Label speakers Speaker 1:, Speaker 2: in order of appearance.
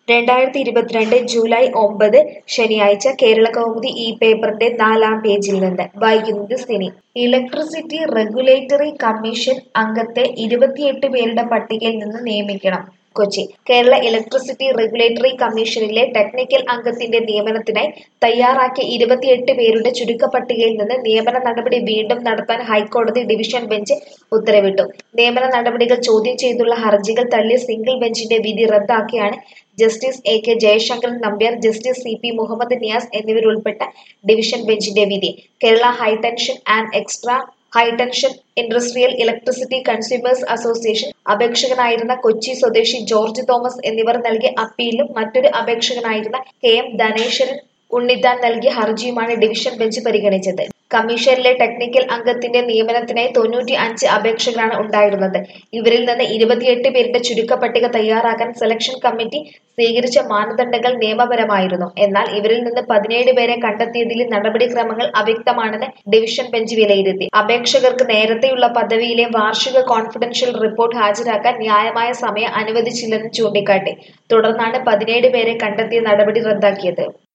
Speaker 1: രണ്ടായിരത്തി ഇരുപത്തിരണ്ട് ജൂലൈ ഒമ്പത് ശനിയാഴ്ച കേരളകൗമുദി ഈ പേപ്പറിന്റെ നാലാം പേജിൽ നിന്ന് വായിക്കുന്നത് സിനി ഇലക്ട്രിസിറ്റി റെഗുലേറ്ററി കമ്മീഷൻ അംഗത്തെ ഇരുപത്തിയെട്ട് പേരുടെ പട്ടികയിൽ നിന്ന് നിയമിക്കണം കൊച്ചി കേരള ഇലക്ട്രിസിറ്റി റെഗുലേറ്ററി കമ്മീഷനിലെ ടെക്നിക്കൽ അംഗത്തിന്റെ നിയമനത്തിനായി തയ്യാറാക്കിയ ഇരുപത്തിയെട്ട് പേരുടെ ചുരുക്കപ്പട്ടികയിൽ നിന്ന് നിയമന നടപടി വീണ്ടും നടത്താൻ ഹൈക്കോടതി ഡിവിഷൻ ബെഞ്ച് ഉത്തരവിട്ടു നിയമന നടപടികൾ ചോദ്യം ചെയ്തുള്ള ഹർജികൾ തള്ളിയ സിംഗിൾ ബെഞ്ചിന്റെ വിധി റദ്ദാക്കിയാണ് justice A K Jayasankaran Nambiar justice C P Muhammad Niyas എന്നിവരുൾപ്പെട്ട ഡിവിഷൻ ബെഞ്ചിന്റെ വിധി Kerala high tension and extra high tension industrial electricity consumers association അപേക്ഷകനായിരുന്ന കൊച്ചി സ്വദേശി ജോർജ് തോമസ് എന്നിവർ നൽകിയ അപ്പീലും മറ്റൊരു അപേക്ഷകനായിരുന്ന കെ എം ധനേശ്വരൻ ഉണ്ണിത്താൻ നൽകിയ ഹർജിയുമാണ് ഡിവിഷൻ ബെഞ്ച് പരിഗണിച്ചത് കമ്മീഷനിലെ ടെക്നിക്കൽ അംഗത്തിന്റെ നിയമനത്തിനായി തൊണ്ണൂറ്റി അഞ്ച് അപേക്ഷകരാണ് ഉണ്ടായിരുന്നത് ഇവരിൽ നിന്ന് ഇരുപത്തിയെട്ട് പേരുടെ ചുരുക്കപ്പട്ടിക തയ്യാറാക്കാൻ സെലക്ഷൻ കമ്മിറ്റി സ്വീകരിച്ച മാനദണ്ഡങ്ങൾ നിയമപരമായിരുന്നു എന്നാൽ ഇവരിൽ നിന്ന് പതിനേഴ് പേരെ കണ്ടെത്തിയതിൽ നടപടിക്രമങ്ങൾ അവ്യക്തമാണെന്ന് ഡിവിഷൻ ബെഞ്ച് വിലയിരുത്തി അപേക്ഷകർക്ക് നേരത്തെയുള്ള പദവിയിലെ വാർഷിക കോൺഫിഡൻഷ്യൽ റിപ്പോർട്ട് ഹാജരാക്കാൻ ന്യായമായ സമയം അനുവദിച്ചില്ലെന്ന് ചൂണ്ടിക്കാട്ടി തുടർന്നാണ് പതിനേഴ് പേരെ കണ്ടെത്തിയ നടപടി റദ്ദാക്കിയത്